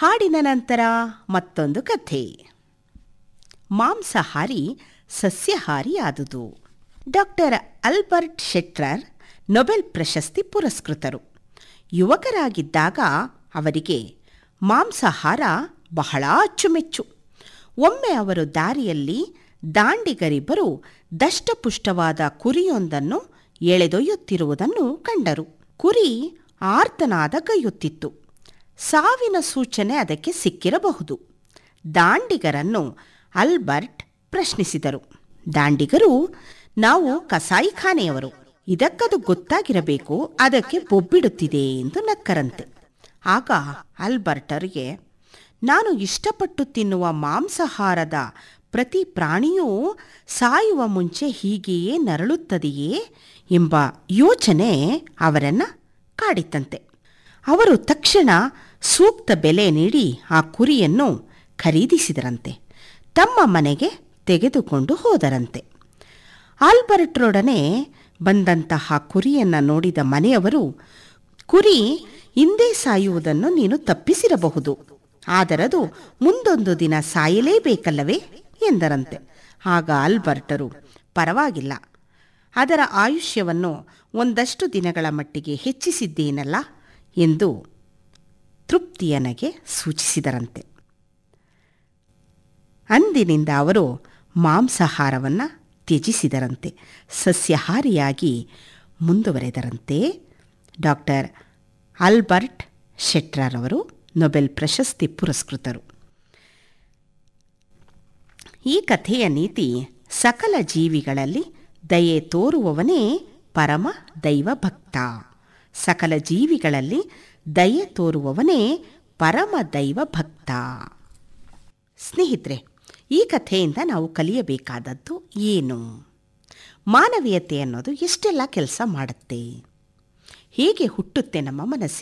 ಹಾಡಿನ ನಂತರ ಮತ್ತೊಂದು ಕಥೆ ಮಾಂಸಾಹಾರಿ ಸಸ್ಯಾಹಾರಿ ಆದುದು ಡಾಕ್ಟರ್ ಅಲ್ಬರ್ಟ್ ಶೆಟ್ರರ್ ನೊಬೆಲ್ ಪ್ರಶಸ್ತಿ ಪುರಸ್ಕೃತರು ಯುವಕರಾಗಿದ್ದಾಗ ಅವರಿಗೆ ಮಾಂಸಾಹಾರ ಬಹಳ ಅಚ್ಚುಮೆಚ್ಚು ಒಮ್ಮೆ ಅವರು ದಾರಿಯಲ್ಲಿ ದಾಂಡಿಗರಿಬ್ಬರು ದಷ್ಟಪುಷ್ಟವಾದ ಕುರಿಯೊಂದನ್ನು ಎಳೆದೊಯ್ಯುತ್ತಿರುವುದನ್ನು ಕಂಡರು ಕುರಿ ಆರ್ತನಾದ ಗೈಯುತ್ತಿತ್ತು ಸಾವಿನ ಸೂಚನೆ ಅದಕ್ಕೆ ಸಿಕ್ಕಿರಬಹುದು ದಾಂಡಿಗರನ್ನು ಅಲ್ಬರ್ಟ್ ಪ್ರಶ್ನಿಸಿದರು ದಾಂಡಿಗರು ನಾವು ಕಸಾಯಿಖಾನೆಯವರು ಇದಕ್ಕದು ಗೊತ್ತಾಗಿರಬೇಕು ಅದಕ್ಕೆ ಬೊಬ್ಬಿಡುತ್ತಿದೆ ಎಂದು ನಕ್ಕರಂತೆ ಆಗ ಅಲ್ಬರ್ಟರಿಗೆ ನಾನು ಇಷ್ಟಪಟ್ಟು ತಿನ್ನುವ ಮಾಂಸಾಹಾರದ ಪ್ರತಿ ಪ್ರಾಣಿಯೂ ಸಾಯುವ ಮುಂಚೆ ಹೀಗೆಯೇ ನರಳುತ್ತದೆಯೇ ಎಂಬ ಯೋಚನೆ ಅವರನ್ನು ಕಾಡಿತಂತೆ ಅವರು ತಕ್ಷಣ ಸೂಕ್ತ ಬೆಲೆ ನೀಡಿ ಆ ಕುರಿಯನ್ನು ಖರೀದಿಸಿದರಂತೆ ತಮ್ಮ ಮನೆಗೆ ತೆಗೆದುಕೊಂಡು ಹೋದರಂತೆ ಆಲ್ಬರ್ಟ್ರೊಡನೆ ಬಂದಂತಹ ಕುರಿಯನ್ನು ನೋಡಿದ ಮನೆಯವರು ಕುರಿ ಹಿಂದೆ ಸಾಯುವುದನ್ನು ನೀನು ತಪ್ಪಿಸಿರಬಹುದು ಆದರದು ಮುಂದೊಂದು ದಿನ ಸಾಯಲೇಬೇಕಲ್ಲವೇ ಎಂದರಂತೆ ಆಗ ಆಲ್ಬರ್ಟರು ಪರವಾಗಿಲ್ಲ ಅದರ ಆಯುಷ್ಯವನ್ನು ಒಂದಷ್ಟು ದಿನಗಳ ಮಟ್ಟಿಗೆ ಹೆಚ್ಚಿಸಿದ್ದೇನಲ್ಲ ಎಂದು ತೃಪ್ತಿಯನಗೆ ಸೂಚಿಸಿದರಂತೆ ಅಂದಿನಿಂದ ಅವರು ಮಾಂಸಾಹಾರವನ್ನು ತ್ಯಜಿಸಿದರಂತೆ ಸಸ್ಯಾಹಾರಿಯಾಗಿ ಮುಂದುವರೆದರಂತೆ ಡಾಕ್ಟರ್ ಆಲ್ಬರ್ಟ್ ಶೆಟ್ರರ್ ಅವರು ನೊಬೆಲ್ ಪ್ರಶಸ್ತಿ ಪುರಸ್ಕೃತರು ಈ ಕಥೆಯ ನೀತಿ ಸಕಲ ಜೀವಿಗಳಲ್ಲಿ ದಯೆ ತೋರುವವನೇ ಪರಮ ದೈವ ಭಕ್ತ ಸಕಲ ಜೀವಿಗಳಲ್ಲಿ ದಯೆ ತೋರುವವನೇ ಪರಮ ದೈವ ಭಕ್ತ ಸ್ನೇಹಿತರೆ ಈ ಕಥೆಯಿಂದ ನಾವು ಕಲಿಯಬೇಕಾದದ್ದು ಏನು ಮಾನವೀಯತೆ ಅನ್ನೋದು ಎಷ್ಟೆಲ್ಲ ಕೆಲಸ ಮಾಡುತ್ತೆ ಹೇಗೆ ಹುಟ್ಟುತ್ತೆ ನಮ್ಮ ಮನಸ್ಸಿಗೆ